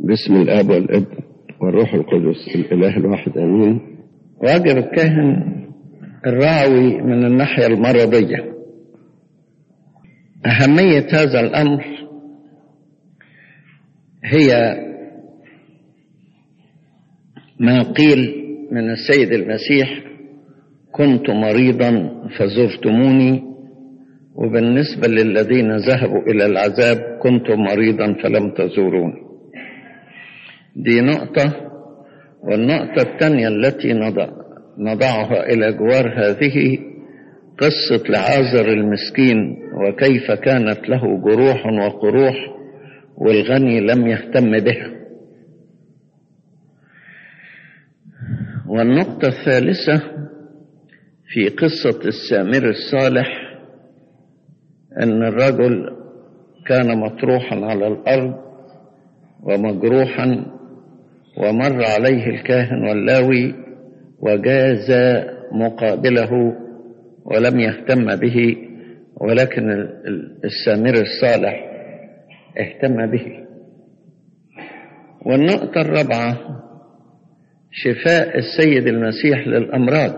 باسم الاب والابن والروح القدس الاله الواحد امين واجب الكاهن الراعي من الناحية المرضية أهمية هذا الأمر هي ما قيل من السيد المسيح كنت مريضا فزرتموني وبالنسبة للذين ذهبوا إلى العذاب كنت مريضا فلم تزوروني دي نقطة والنقطة الثانية التي نضع نضعها إلى جوار هذه قصة لعازر المسكين وكيف كانت له جروح وقروح والغني لم يهتم بها والنقطة الثالثة في قصة السامر الصالح أن الرجل كان مطروحا على الأرض ومجروحا ومر عليه الكاهن واللاوي وجاز مقابله ولم يهتم به ولكن السامر الصالح اهتم به والنقطة الرابعة شفاء السيد المسيح للأمراض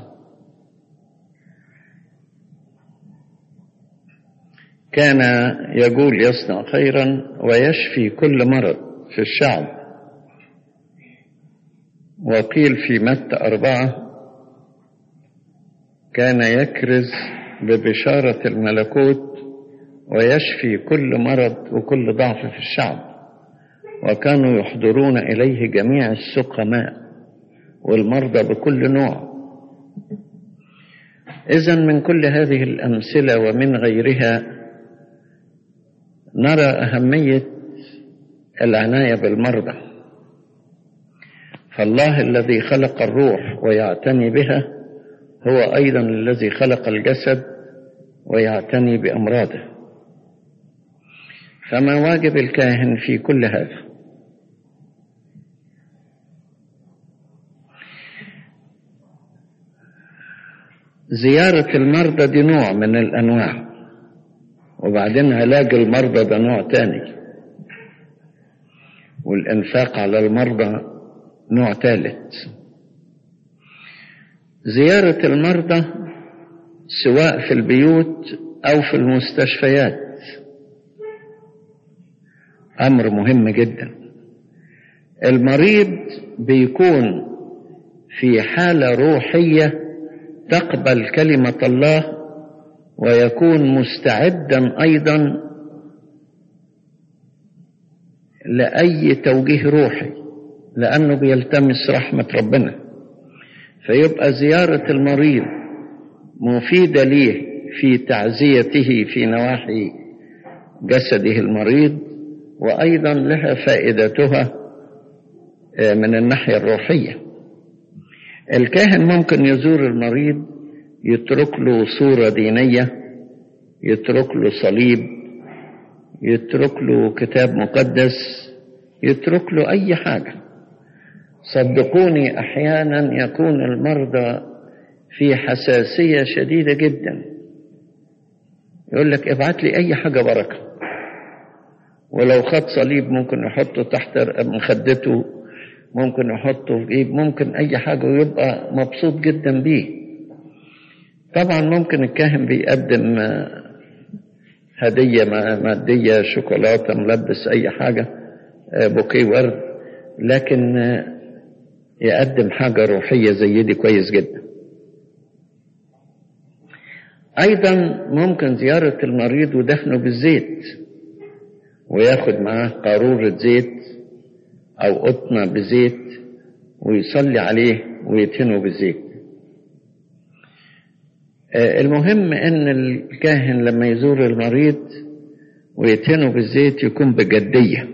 كان يقول يصنع خيرا ويشفي كل مرض في الشعب وقيل في متى أربعة كان يكرز ببشارة الملكوت ويشفي كل مرض وكل ضعف في الشعب وكانوا يحضرون إليه جميع السقماء والمرضى بكل نوع إذا من كل هذه الأمثلة ومن غيرها نرى أهمية العناية بالمرضى فالله الذي خلق الروح ويعتني بها هو أيضا الذي خلق الجسد ويعتني بأمراضه فما واجب الكاهن في كل هذا زيارة المرضى دي نوع من الأنواع وبعدين علاج المرضى ده نوع تاني والإنفاق على المرضى نوع ثالث زيارة المرضى سواء في البيوت أو في المستشفيات أمر مهم جدا المريض بيكون في حالة روحية تقبل كلمة الله ويكون مستعدا أيضا لأي توجيه روحي لأنه بيلتمس رحمة ربنا فيبقى زيارة المريض مفيدة ليه في تعزيته في نواحي جسده المريض وأيضا لها فائدتها من الناحية الروحية الكاهن ممكن يزور المريض يترك له صورة دينية يترك له صليب يترك له كتاب مقدس يترك له أي حاجة صدقوني أحيانا يكون المرضى في حساسية شديدة جدا يقول لك ابعت لي أي حاجة بركة ولو خد صليب ممكن يحطه تحت مخدته ممكن يحطه في جيب ممكن أي حاجة ويبقى مبسوط جدا بيه طبعا ممكن الكاهن بيقدم هدية مادية شوكولاتة ملبس أي حاجة بوكيه ورد لكن يقدم حاجة روحية زي دي كويس جدا أيضا ممكن زيارة المريض ودفنه بالزيت وياخد معاه قارورة زيت أو قطنة بزيت ويصلي عليه ويدهنه بالزيت المهم ان الكاهن لما يزور المريض ويدهنه بالزيت يكون بجدية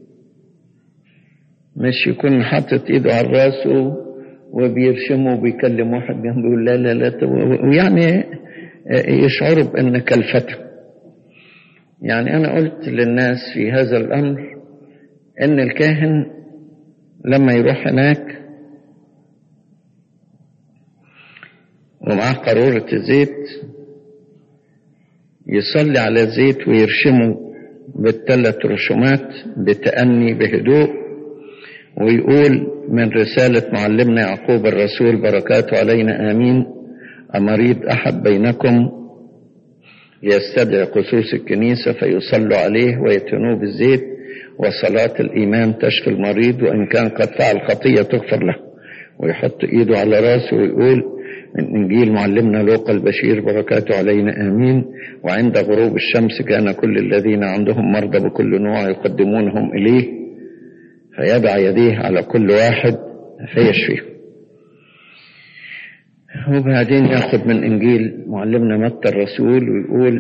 مش يكون حاطط ايده على راسه وبيرشمه وبيكلم واحد جنبه يقول لا لا لا ويعني يشعروا بان كلفته يعني انا قلت للناس في هذا الامر ان الكاهن لما يروح هناك ومعاه قارورة الزيت يصلي على الزيت ويرشمه بالثلاث رسومات بتأني بهدوء ويقول من رسالة معلمنا يعقوب الرسول بركاته علينا آمين أمريض أحد بينكم يستدعي قصوص الكنيسة فيصلوا عليه ويتنوه بالزيت وصلاة الإيمان تشفي المريض وإن كان قد فعل خطية تغفر له ويحط إيده على راسه ويقول من إنجيل معلمنا لوقا البشير بركاته علينا آمين وعند غروب الشمس كان كل الذين عندهم مرضى بكل نوع يقدمونهم إليه فيضع يديه على كل واحد فيشفيه وبعدين ياخد من إنجيل معلمنا متى الرسول ويقول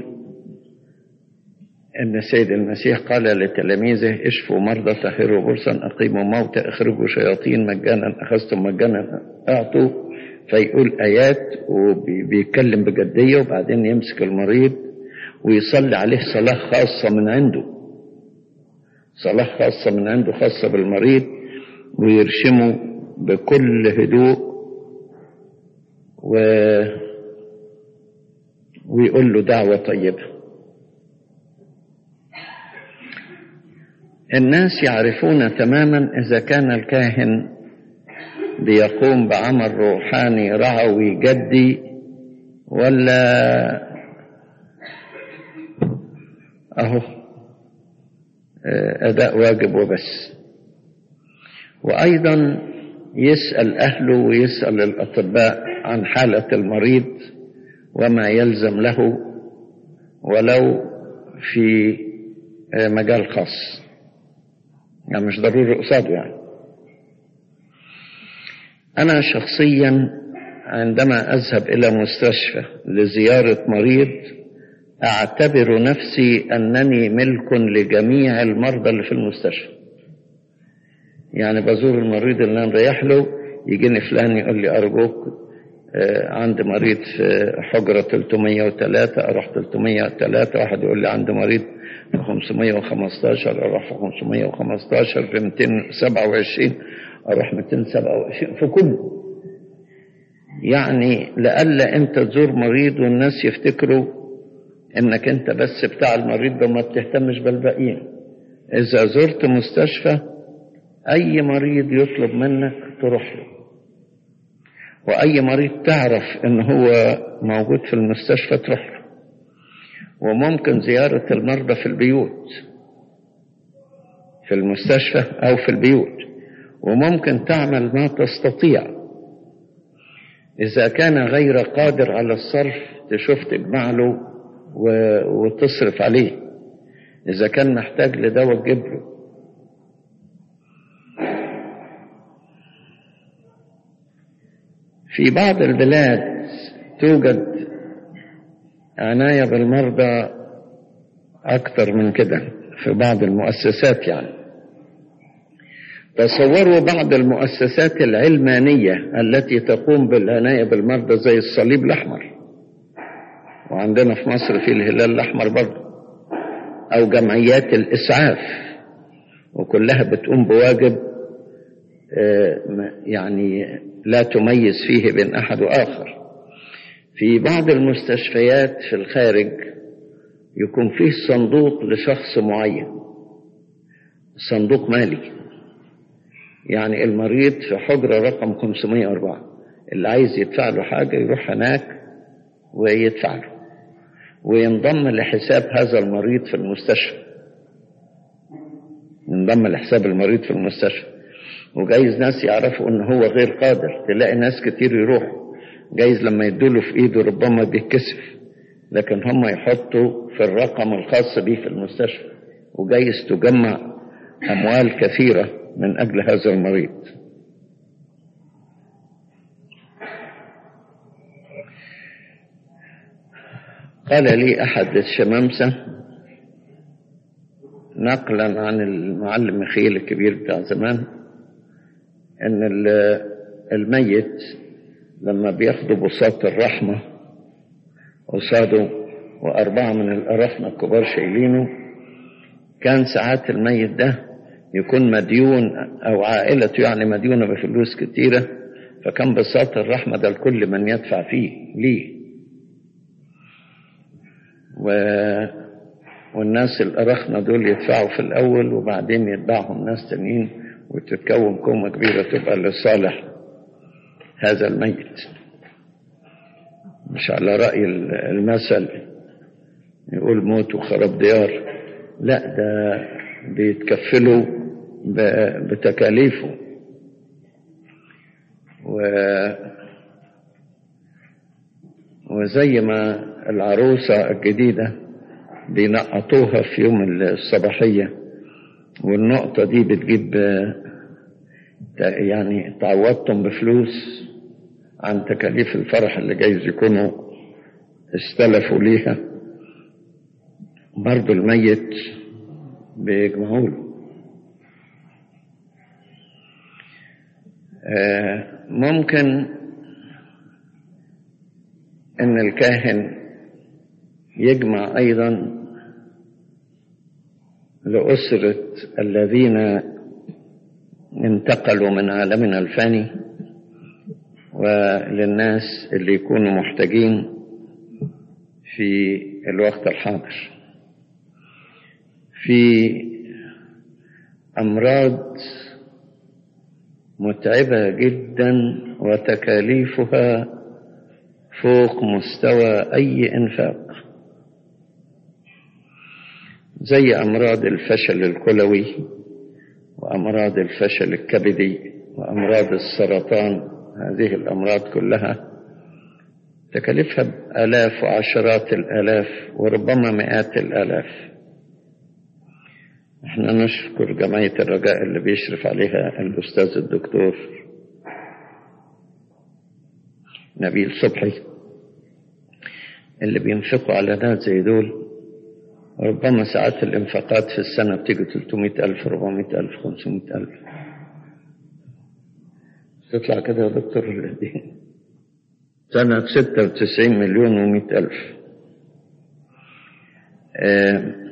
أن السيد المسيح قال لتلاميذه اشفوا مرضى طهروا برصا أقيموا موتى اخرجوا شياطين مجانا أخذتم مجانا أعطوا فيقول آيات وبيتكلم بجدية وبعدين يمسك المريض ويصلي عليه صلاة خاصة من عنده صلاة خاصة من عنده خاصة بالمريض ويرشمه بكل هدوء و... ويقول له دعوة طيبة الناس يعرفون تماما إذا كان الكاهن بيقوم بعمل روحاني رعوي جدي ولا أهو أداء واجب وبس وأيضا يسأل أهله ويسأل الأطباء عن حالة المريض وما يلزم له ولو في مجال خاص يعني مش ضروري قصاده يعني أنا شخصيا عندما أذهب إلى مستشفى لزيارة مريض أعتبر نفسي أنني ملك لجميع المرضى اللي في المستشفى يعني بزور المريض اللي أنا رايح له يجيني فلان يقول لي أرجوك آه عندي مريض في حجرة 303 أروح 303 واحد يقول لي عندي مريض في 515 أروح في 515 في 227 أروح 227 في كله يعني لألا أنت تزور مريض والناس يفتكروا إنك أنت بس بتاع المريض ده ما بتهتمش بالباقيين إذا زرت مستشفى أي مريض يطلب منك تروح له وأي مريض تعرف إن هو موجود في المستشفى تروح له وممكن زيارة المرضى في البيوت في المستشفى أو في البيوت وممكن تعمل ما تستطيع إذا كان غير قادر على الصرف تشوف تجمع له وتصرف عليه إذا كان محتاج لدواء تجيب له في بعض البلاد توجد عناية بالمرضى أكثر من كده في بعض المؤسسات يعني تصوروا بعض المؤسسات العلمانية التي تقوم بالعناية بالمرضى زي الصليب الأحمر وعندنا في مصر في الهلال الأحمر برضه أو جمعيات الإسعاف وكلها بتقوم بواجب يعني لا تميز فيه بين أحد وآخر في بعض المستشفيات في الخارج يكون فيه صندوق لشخص معين صندوق مالي يعني المريض في حجرة رقم 504 اللي عايز يدفع له حاجة يروح هناك ويدفع له وينضم لحساب هذا المريض في المستشفى ينضم لحساب المريض في المستشفى وجايز ناس يعرفوا ان هو غير قادر تلاقي ناس كتير يروحوا جايز لما يدوله في ايده ربما بيتكسف لكن هم يحطوا في الرقم الخاص به في المستشفى وجايز تجمع اموال كثيره من اجل هذا المريض قال لي احد الشمامسه نقلا عن المعلم مخيل الكبير بتاع زمان ان الميت لما بياخدوا بساط الرحمة قصاده وأربعة من الأرحمة الكبار شايلينه كان ساعات الميت ده يكون مديون أو عائلته يعني مديونة بفلوس كتيرة فكان بساط الرحمة ده لكل من يدفع فيه ليه و... والناس الأرخنة دول يدفعوا في الأول وبعدين يتبعهم ناس تانيين وتتكون كومة كبيرة تبقى لصالح هذا الميت مش على رأي المثل يقول موت وخراب ديار لا ده بيتكفلوا بتكاليفه و وزي ما العروسة الجديدة بينقطوها في يوم الصباحية والنقطة دي بتجيب يعني تعوضتم بفلوس عن تكاليف الفرح اللي جايز يكونوا استلفوا ليها برضو الميت بيجمعوا له ممكن ان الكاهن يجمع ايضا لاسره الذين انتقلوا من عالمنا الفاني وللناس اللي يكونوا محتاجين في الوقت الحاضر في امراض متعبه جدا وتكاليفها فوق مستوى اي انفاق زي امراض الفشل الكلوي وامراض الفشل الكبدي وامراض السرطان هذه الامراض كلها تكلفها بالاف وعشرات الالاف وربما مئات الالاف احنا نشكر جمعيه الرجاء اللي بيشرف عليها الاستاذ الدكتور نبيل صبحي اللي بينفقوا على ناس زي دول ربما ساعات الانفاقات في السنة بتيجي 300 ألف 400 ألف 500 ألف تطلع كده يا دكتور دي سنة 96 مليون و100 ألف آه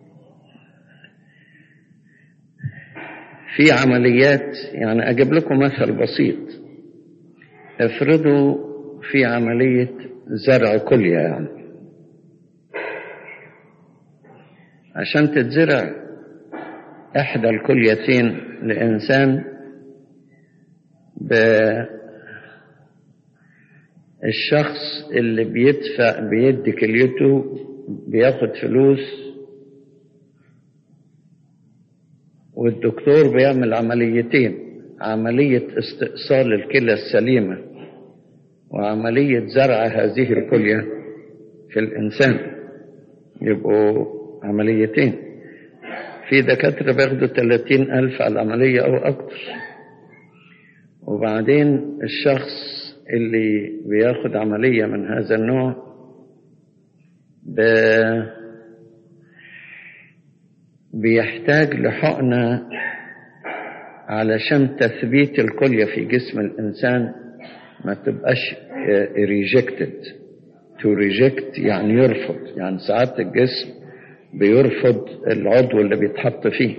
في عمليات يعني أجيب لكم مثل بسيط افرضوا في عملية زرع كلية يعني عشان تتزرع إحدى الكليتين لإنسان الشخص اللي بيدفع بيدي كليته بياخد فلوس والدكتور بيعمل عمليتين عملية استئصال الكلى السليمة وعملية زرع هذه الكلية في الإنسان يبقوا عمليتين في دكاترة بياخدوا 30 ألف على العملية أو أكتر وبعدين الشخص اللي بياخد عملية من هذا النوع ب... بيحتاج لحقنة علشان تثبيت الكلية في جسم الإنسان ما تبقاش ريجكتد تو ريجكت يعني يرفض يعني ساعات الجسم بيرفض العضو اللي بيتحط فيه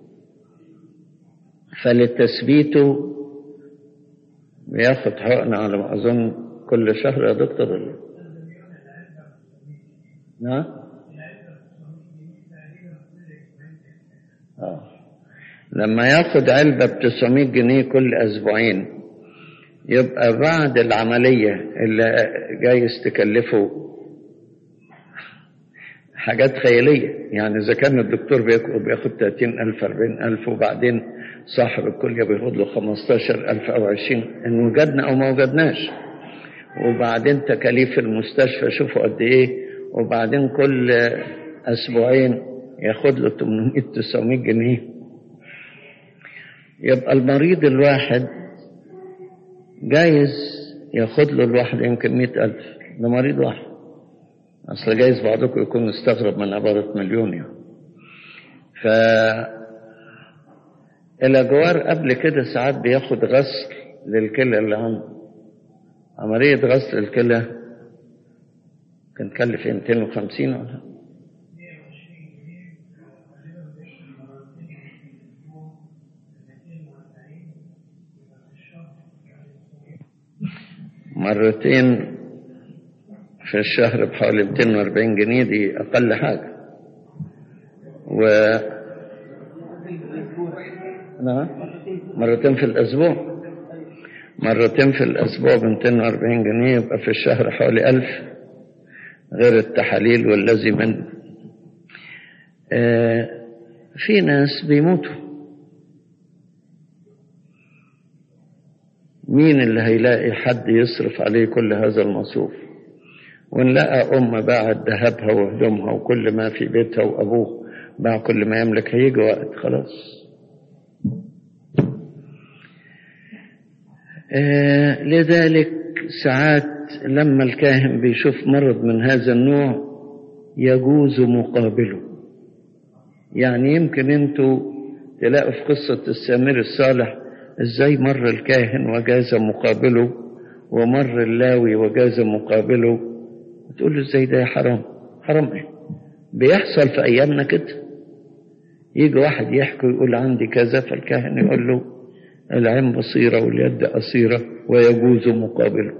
فلتثبيته بياخد حقنة على ما أظن كل شهر يا دكتور ولا نعم آه. لما ياخد علبة ب 900 جنيه كل أسبوعين يبقى بعد العملية اللي جايز تكلفه حاجات خيالية يعني إذا كان الدكتور بياخد 30 ألف 40 ألف وبعدين صاحب الكلية بياخد له 15 ألف أو 20 إن وجدنا أو ما وجدناش وبعدين تكاليف المستشفى شوفوا قد إيه وبعدين كل أسبوعين ياخد له 800 900 جنيه يبقى المريض الواحد جايز ياخد له الواحد يمكن مئة ألف ده مريض واحد أصل جايز بعضكم يكون استغرب من عبارة مليون يعني ف الأجوار قبل كده ساعات بياخد غسل للكلى اللي عنده عملية غسل الكلى كان كلف 250 ولا مرتين في الشهر بحوالي 240 جنيه دي أقل حاجة و نعم مرتين في الأسبوع مرتين في الأسبوع ب 240 جنيه يبقى في الشهر حوالي 1000 غير التحاليل والذي من آه في ناس بيموتوا مين اللي هيلاقي حد يصرف عليه كل هذا المصروف وان لقى ام باعت ذهبها وهدومها وكل ما في بيتها وابوه باع كل ما يملك هيجي وقت خلاص آه لذلك ساعات لما الكاهن بيشوف مرض من هذا النوع يجوز مقابله يعني يمكن انتوا تلاقوا في قصة السامر الصالح ازاي مر الكاهن وجاز مقابله ومر اللاوي وجاز مقابله تقول له ازاي ده حرام حرام ايه بيحصل في ايامنا كده يجي واحد يحكي ويقول عندي كذا فالكاهن يقول له العين بصيرة واليد قصيرة ويجوز مقابله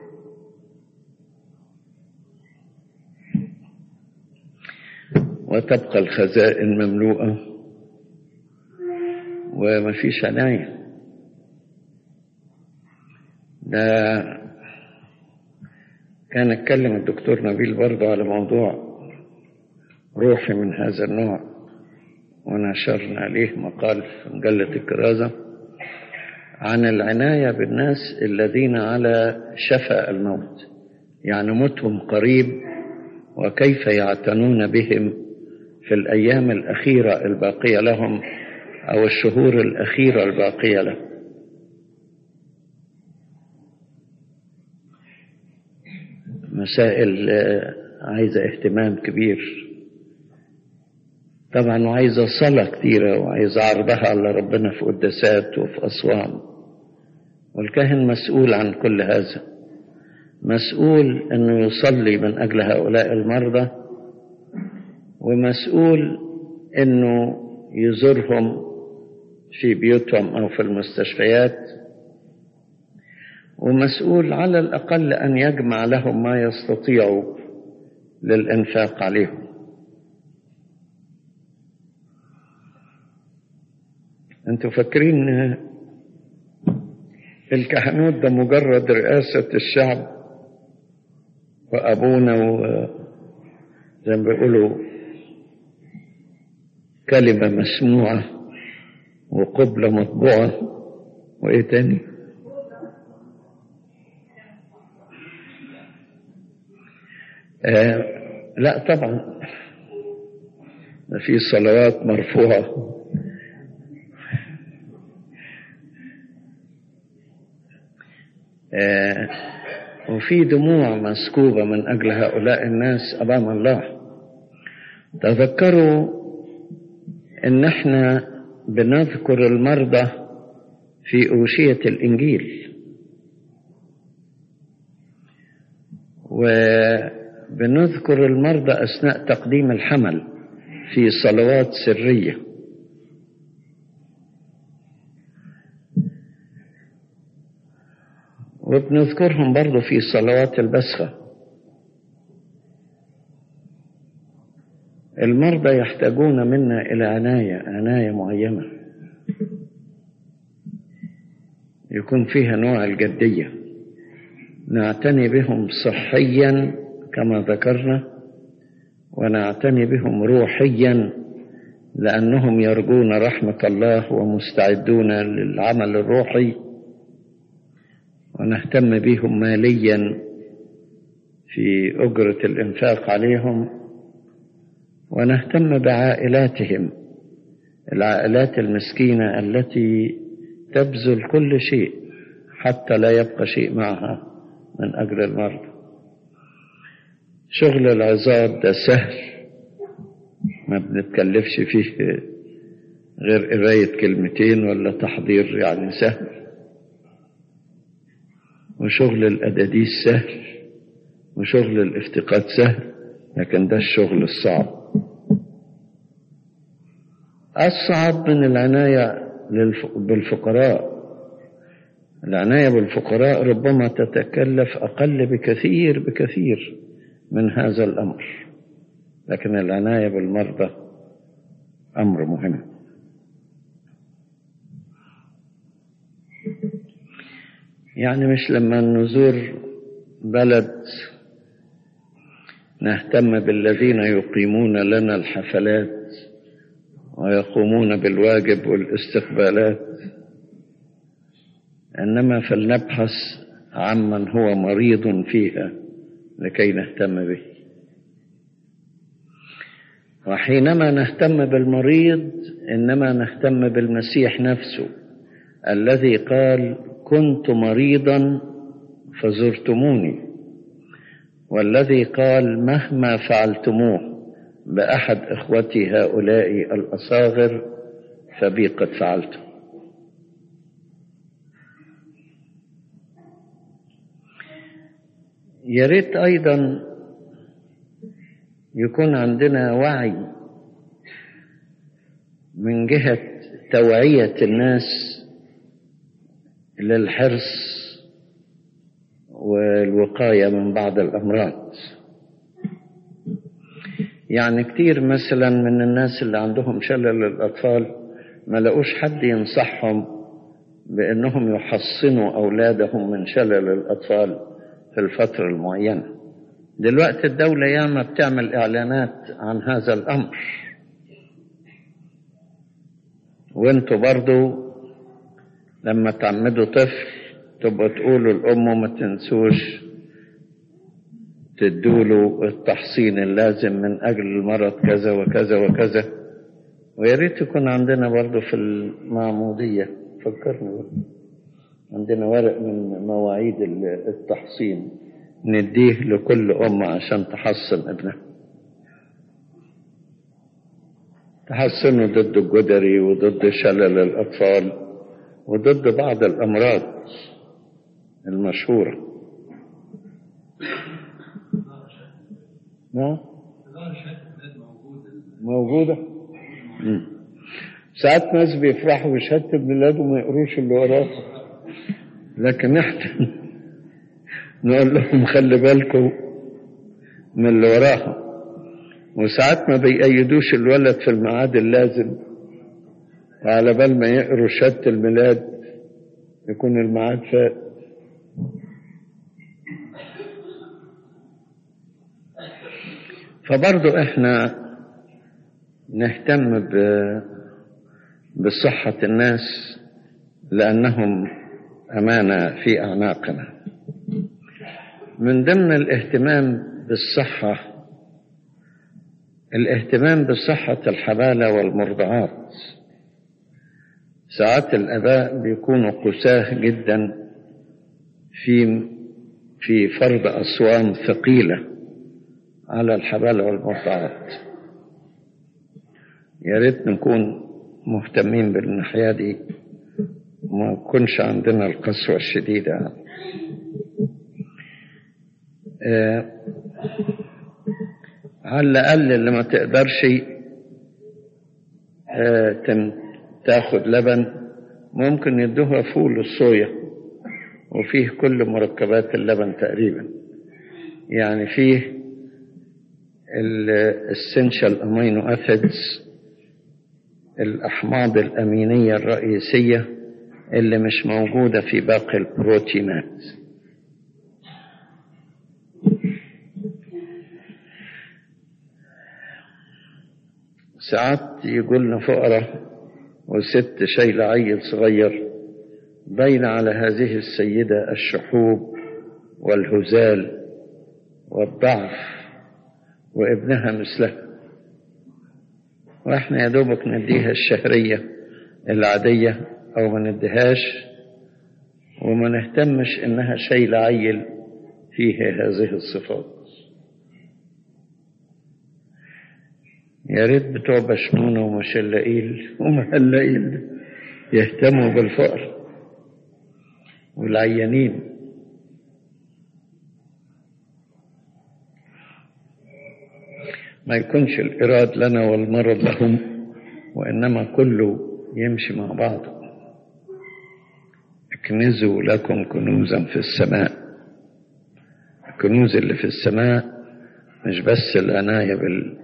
وتبقى الخزائن مملوءة ومفيش عناية ده كان اتكلم الدكتور نبيل برضه على موضوع روحي من هذا النوع ونشرنا عليه مقال في مجلة الكرازة عن العناية بالناس الذين على شفا الموت يعني موتهم قريب وكيف يعتنون بهم في الأيام الأخيرة الباقية لهم أو الشهور الأخيرة الباقية لهم مسائل عايزة اهتمام كبير طبعا وعايزة صلاة كتيرة وعايزة عرضها على ربنا في قداسات وفي أصوام والكاهن مسؤول عن كل هذا مسؤول أنه يصلي من أجل هؤلاء المرضى ومسؤول أنه يزورهم في بيوتهم أو في المستشفيات ومسؤول على الأقل أن يجمع لهم ما يستطيع للإنفاق عليهم أنتوا فاكرين الكهنوت ده مجرد رئاسة الشعب وأبونا زي ما بيقولوا كلمة مسموعة وقبلة مطبوعة وإيه تاني آه لا طبعا في صلوات مرفوعة آه وفي دموع مسكوبة من أجل هؤلاء الناس أمام الله تذكروا إن احنا بنذكر المرضى في أوشية الإنجيل وبنذكر المرضى أثناء تقديم الحمل في صلوات سرية وبنذكرهم برضو في صلوات البسخة المرضى يحتاجون منا إلى عناية عناية معينة يكون فيها نوع الجدية نعتني بهم صحيا كما ذكرنا ونعتني بهم روحيا لأنهم يرجون رحمة الله ومستعدون للعمل الروحي ونهتم بهم ماليا في أجرة الإنفاق عليهم ونهتم بعائلاتهم العائلات المسكينة التي تبذل كل شيء حتى لا يبقى شيء معها من أجل المرضى شغل العظات ده سهل ما بنتكلفش فيه غير قراية كلمتين ولا تحضير يعني سهل وشغل الأداديس سهل وشغل الافتقاد سهل لكن ده الشغل الصعب أصعب من العناية بالفقراء العناية بالفقراء ربما تتكلف أقل بكثير بكثير من هذا الأمر لكن العناية بالمرضى أمر مهم يعني مش لما نزور بلد نهتم بالذين يقيمون لنا الحفلات ويقومون بالواجب والاستقبالات انما فلنبحث عمن هو مريض فيها لكي نهتم به وحينما نهتم بالمريض انما نهتم بالمسيح نفسه الذي قال كنت مريضا فزرتموني والذي قال مهما فعلتموه باحد اخوتي هؤلاء الاصاغر فبي قد فعلتم يا ريت ايضا يكون عندنا وعي من جهه توعيه الناس للحرص والوقايه من بعض الامراض يعني كتير مثلا من الناس اللي عندهم شلل الاطفال ما لقوش حد ينصحهم بانهم يحصنوا اولادهم من شلل الاطفال في الفتره المعينه دلوقتي الدوله ياما بتعمل اعلانات عن هذا الامر وانتوا برضو لما تعمدوا طفل تبقى تقولوا الأم ما تنسوش تدوله التحصين اللازم من أجل المرض كذا وكذا وكذا ويا ريت يكون عندنا برضه في المعمودية فكرني عندنا ورق من مواعيد التحصين نديه لكل أم عشان تحصن ابنها تحصنه ضد الجدري وضد شلل الأطفال وضد بعض الأمراض المشهورة نعم موجودة مم. ساعات ناس بيفرحوا بشهادة الميلاد وما يقروش اللي وراه لكن احنا نقول لهم خلي بالكم من اللي وراها وساعات ما بيأيدوش الولد في الميعاد اللازم على بال ما يقروا شهادة الميلاد يكون الميعاد فات فبرضو احنا نهتم ب... بصحة الناس لأنهم أمانة في أعناقنا من ضمن الاهتمام بالصحة الاهتمام بصحة الحبالة والمرضعات ساعات الآباء بيكونوا قساه جدا في في فرض أصوام ثقيلة على الحبالة والمرضعات يا ريت نكون مهتمين بالناحية دي وما يكونش عندنا القسوة الشديدة آه على الأقل اللي ما تقدرش آه تاخد لبن ممكن يدوها فول الصويا وفيه كل مركبات اللبن تقريبا يعني فيه الاسنشال امينو اسيدز الاحماض الامينيه الرئيسيه اللي مش موجوده في باقي البروتينات ساعات يقولنا فقرة وست شايلة عيل صغير بين على هذه السيدة الشحوب والهزال والضعف وابنها مثلها واحنا يا دوبك نديها الشهرية العادية او ما نديهاش وما نهتمش انها شايلة عيل فيه هذه الصفات يا ريت بتوع بشمونة ومشلقيل ومهلقيل يهتموا بالفقر والعيانين ما يكونش الإراد لنا والمرض لهم وإنما كله يمشي مع بعضه اكنزوا لكم كنوزا في السماء الكنوز اللي في السماء مش بس العناية بال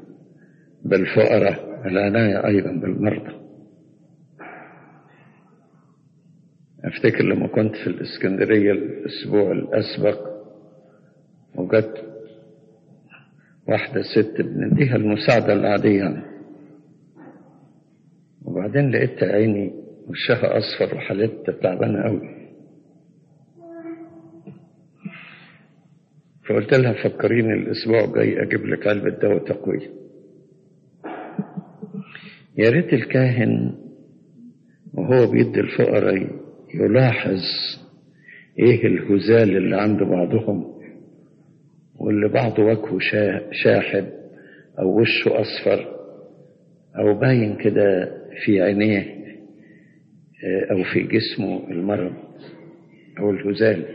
بالفقراء العناية أيضا بالمرضى افتكر لما كنت في الاسكندرية الاسبوع الاسبق وجت واحدة ست بنديها المساعدة العادية يعني. وبعدين لقيت عيني وشها اصفر وحالتها تعبانة قوي فقلت لها فكريني الاسبوع الجاي اجيب لك علبة دواء تقوية يا ريت الكاهن وهو بيدي الفقراء يلاحظ ايه الهزال اللي عند بعضهم واللي بعضه وجهه شاحب او وشه اصفر او باين كده في عينيه او في جسمه المرض او الهزال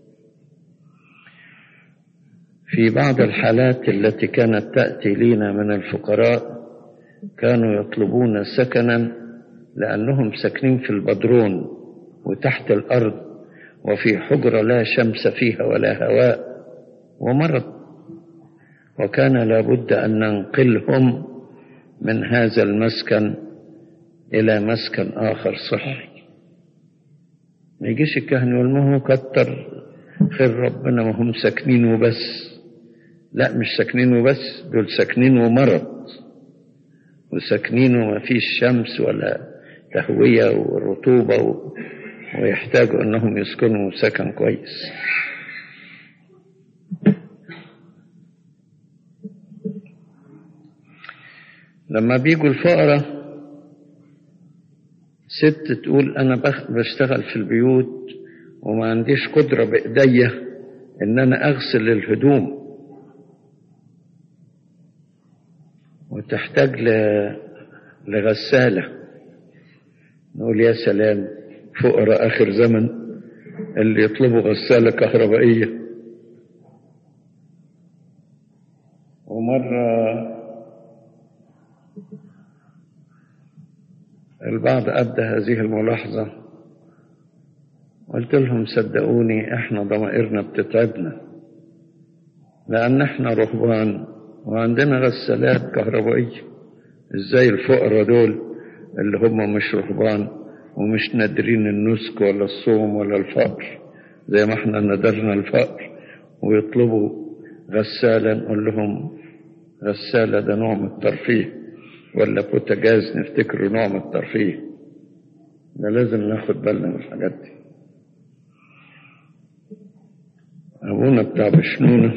في بعض الحالات التي كانت تاتي لنا من الفقراء كانوا يطلبون سكنا لانهم ساكنين في البدرون وتحت الارض وفي حجره لا شمس فيها ولا هواء ومرض وكان لابد ان ننقلهم من هذا المسكن الى مسكن اخر صحي ما يجيش الكهن يقول ما هو كتر خير ربنا ما هم ساكنين وبس لا مش ساكنين وبس دول ساكنين ومرض وساكنين وما فيش شمس ولا تهوية ورطوبة و... ويحتاجوا انهم يسكنوا سكن كويس لما بيجوا الفقراء ست تقول انا بشتغل في البيوت وما عنديش قدرة بايديا ان انا اغسل الهدوم وتحتاج ل... لغسالة نقول يا سلام فقراء آخر زمن اللي يطلبوا غسالة كهربائية ومرة البعض أبدى هذه الملاحظة قلت لهم صدقوني احنا ضمائرنا بتتعبنا لأن احنا رهبان وعندنا غسالات كهربائية ازاي الفقراء دول اللي هم مش رهبان ومش نادرين النسك ولا الصوم ولا الفقر زي ما احنا ندرنا الفقر ويطلبوا غسالة نقول لهم غسالة ده نوع من الترفيه ولا بوتاجاز نفتكره نوع من الترفيه ده لازم ناخد بالنا من الحاجات دي أبونا بتاع بشنونة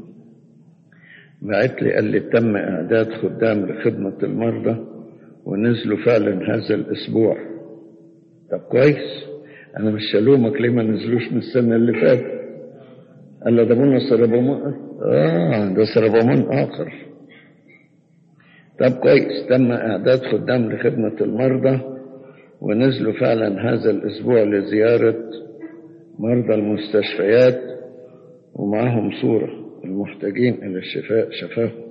بعت لي قال لي تم إعداد خدام لخدمة المرضى ونزلوا فعلا هذا الأسبوع طب كويس أنا مش هلومك ليه ما نزلوش من السنة اللي فاتت قال له ده منه سربمان آه ده سربمان آخر طب كويس تم إعداد خدام لخدمة المرضى ونزلوا فعلا هذا الأسبوع لزيارة مرضى المستشفيات ومعهم صورة المحتاجين إلى الشفاء شفاهم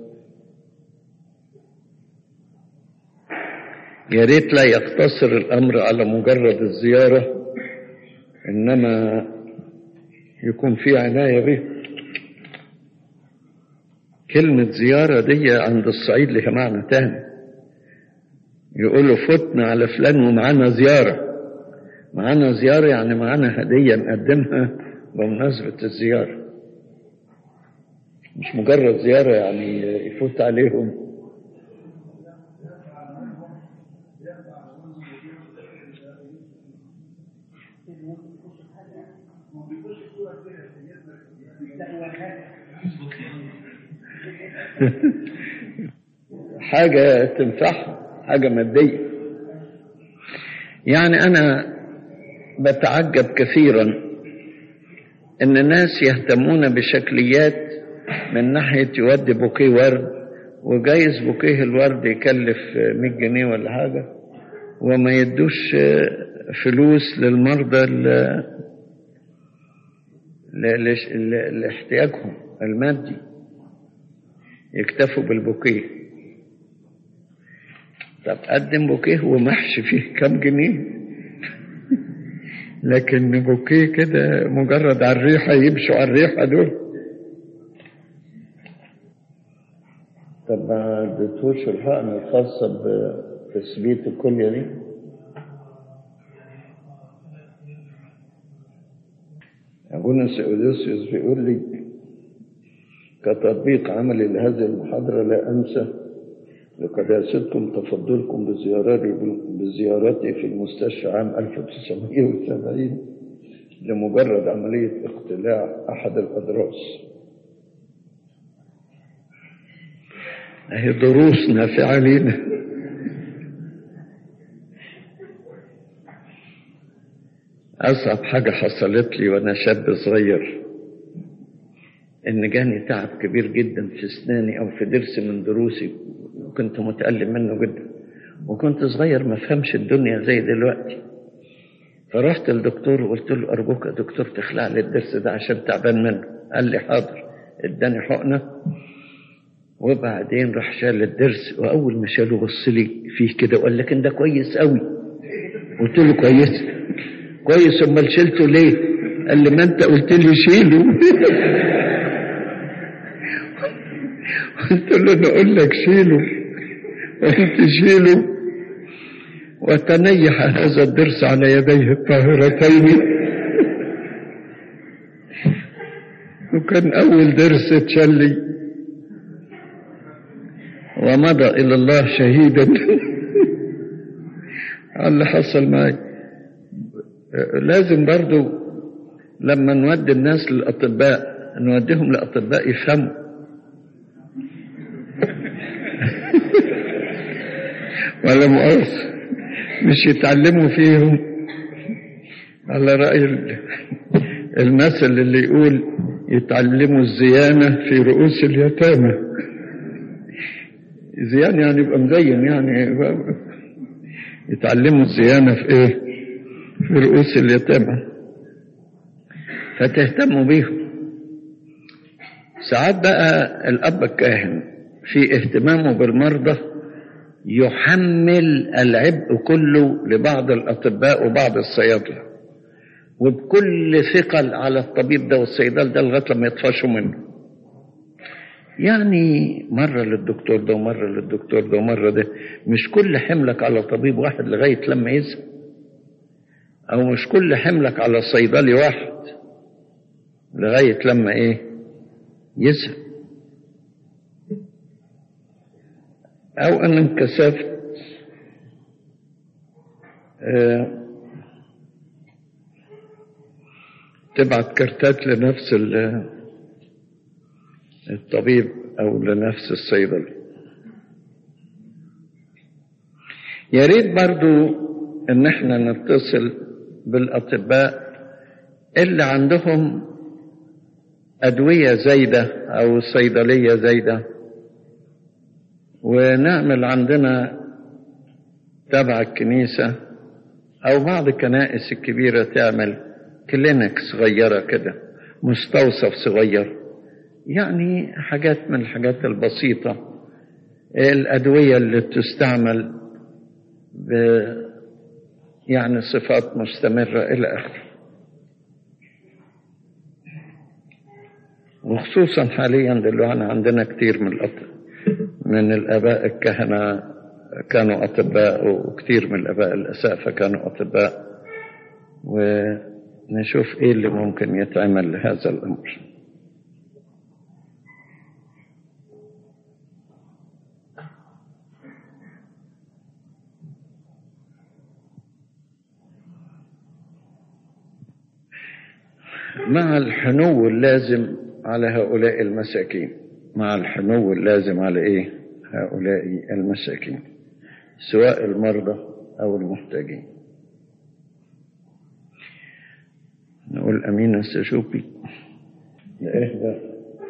يا ريت لا يقتصر الأمر على مجرد الزيارة إنما يكون في عناية به كلمة زيارة دي عند الصعيد لها معنى تاني يقولوا فتنا على فلان ومعانا زيارة معانا زيارة يعني معانا هدية نقدمها بمناسبة الزيارة مش مجرد زيارة يعني يفوت عليهم حاجة تنفعهم حاجة مادية يعني أنا بتعجب كثيرا إن الناس يهتمون بشكليات من ناحية يودي بوكيه ورد وجايز بوكيه الورد يكلف 100 جنيه ولا حاجة وما يدوش فلوس للمرضى لاحتياجهم المادي يكتفوا بالبوكيه طب قدم بوكيه ومحشي فيه كام جنيه لكن بوكيه كده مجرد على الريحة يمشوا على الريحة دول طب ما اديتوش الحقن الخاصة بتثبيت الكلية دي أبونا سيودوسيوس بيقول لي كتطبيق عملي لهذه المحاضرة لا أنسى لقداستكم تفضلكم بزيارتي بزيارتي في المستشفى عام 1970 لمجرد عملية اقتلاع أحد الأضراس هي دروس نافعة لنا أصعب حاجة حصلت لي وأنا شاب صغير إن جاني تعب كبير جدا في أسناني أو في ضرس من ضروسي وكنت متألم منه جدا وكنت صغير ما فهمش الدنيا زي دلوقتي فرحت للدكتور وقلت له أرجوك يا دكتور تخلع لي الضرس ده عشان تعبان منه قال لي حاضر اداني حقنة وبعدين راح شال الضرس وأول ما شاله بص لي فيه كده وقال لكن ده كويس قوي قلت له كويس كويس امال شلته ليه قال لي ما انت قلت لي شيله قلت له انا اقول لك شيله وانت شيله وتنيح هذا الدرس على يديه الطاهرتين وكان اول درس اتشلي ومضى الى الله شهيدا على اللي حصل معي لازم برضو لما نودي الناس للأطباء نوديهم لأطباء يفهموا ولا مؤاخذة مش يتعلموا فيهم على رأي المثل اللي يقول يتعلموا الزيانة في رؤوس اليتامى زيان يعني يبقى مزين يعني يتعلموا الزيانة في ايه في رؤوس اليتامى فتهتموا بيهم ساعات بقى الأب الكاهن في اهتمامه بالمرضى يحمل العبء كله لبعض الأطباء وبعض الصيادلة وبكل ثقل على الطبيب ده والصيدل ده لغاية لما يطفشوا منه يعني مرة للدكتور ده ومرة للدكتور ده ومرة ده مش كل حملك على طبيب واحد لغاية لما يزهق أو مش كل حملك على صيدلي واحد لغاية لما إيه يزهق أو أنا انكسفت آه تبعت كرتات لنفس الطبيب أو لنفس الصيدلي يا ريت برضو إن احنا نتصل بالأطباء اللي عندهم أدوية زايدة أو صيدلية زايدة ونعمل عندنا تبع الكنيسة أو بعض الكنائس الكبيرة تعمل كلينك صغيرة كده مستوصف صغير يعني حاجات من الحاجات البسيطة الأدوية اللي تستعمل ب يعني صفات مستمرة إلى آخره وخصوصا حاليا دلوقتي عندنا كتير من الأطباء من الآباء الكهنة كانوا أطباء وكتير من الآباء الأسافة كانوا أطباء ونشوف إيه اللي ممكن يتعمل لهذا الأمر مع الحنو اللازم على هؤلاء المساكين مع الحنو اللازم على ايه هؤلاء المساكين سواء المرضى او المحتاجين نقول امين استشوفي اهدى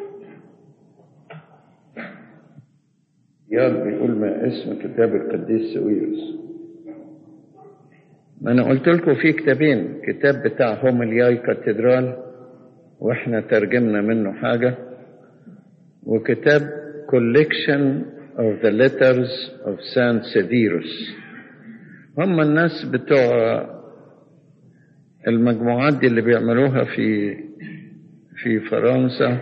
ياد بيقول ما اسم كتاب القديس سويرس ما انا قلت لكم في كتابين كتاب بتاع هوملياي كاتدرال واحنا ترجمنا منه حاجة وكتاب collection of the letters of Saint Severus هم الناس بتوع المجموعات دي اللي بيعملوها في في فرنسا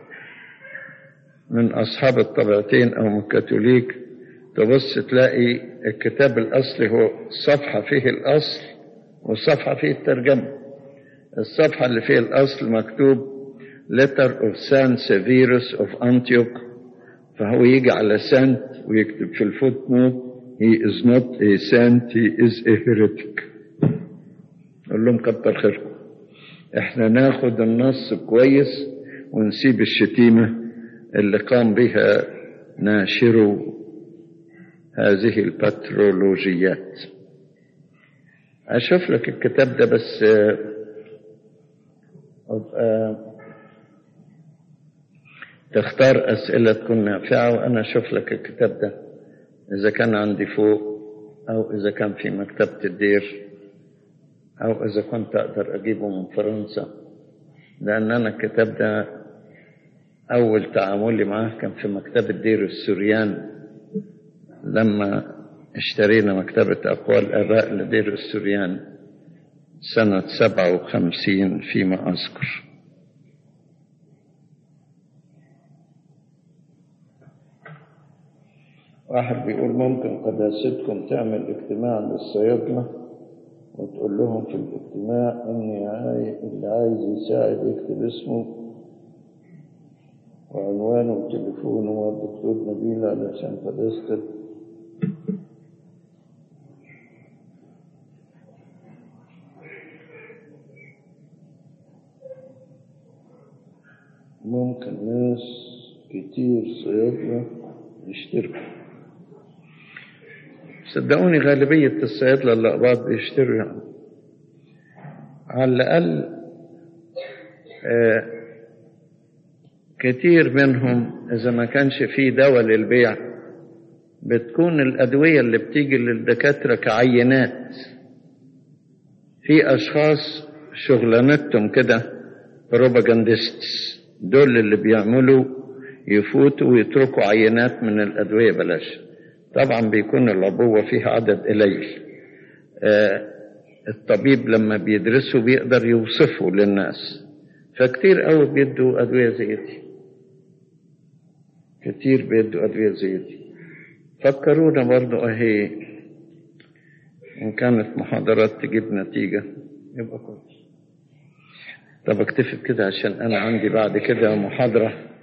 من أصحاب الطبيعتين أو من الكاثوليك تبص تلاقي الكتاب الأصلي هو صفحة فيه الأصل وصفحة فيه الترجمة الصفحة اللي فيها الأصل مكتوب letter of Saint Severus of Antioch فهو يجي على سانت ويكتب في الفوت نوت he is not a saint he is a heretic قول لهم كتر خيركم احنا ناخد النص كويس ونسيب الشتيمة اللي قام بها ناشرو هذه البترولوجيات اشوف لك الكتاب ده بس أبقى تختار أسئلة تكون نافعة وأنا أشوف لك الكتاب ده إذا كان عندي فوق أو إذا كان في مكتبة الدير أو إذا كنت أقدر أجيبه من فرنسا لأن أنا الكتاب ده أول تعاملي معاه كان في مكتبة دير السوريان لما اشترينا مكتبة أقوال آباء لدير السوريان سنة سبعة وخمسين فيما أذكر واحد بيقول ممكن قداستكم تعمل اجتماع للصيادلة وتقول لهم في الاجتماع اني عاي... اللي عايز يساعد يكتب اسمه وعنوانه وتليفونه والدكتور نبيل علشان قداستك ممكن ناس كتير صيادلة يشتركوا صدقوني غالبية الصيادلة الأقباط بيشتروا يعني على الأقل آه كتير منهم إذا ما كانش في دواء للبيع بتكون الأدوية اللي بتيجي للدكاترة كعينات في أشخاص شغلانتهم كده بروباجانديستس دول اللي بيعملوا يفوتوا ويتركوا عينات من الأدوية بلاش طبعا بيكون العبوة فيها عدد قليل آه الطبيب لما بيدرسه بيقدر يوصفه للناس فكتير قوي بيدوا أدوية زي دي كتير بيدوا أدوية زي دي فكرونا برضو أهي إن كانت محاضرات تجيب نتيجة يبقى كويس طب اكتفي بكده عشان أنا عندي بعد كده محاضرة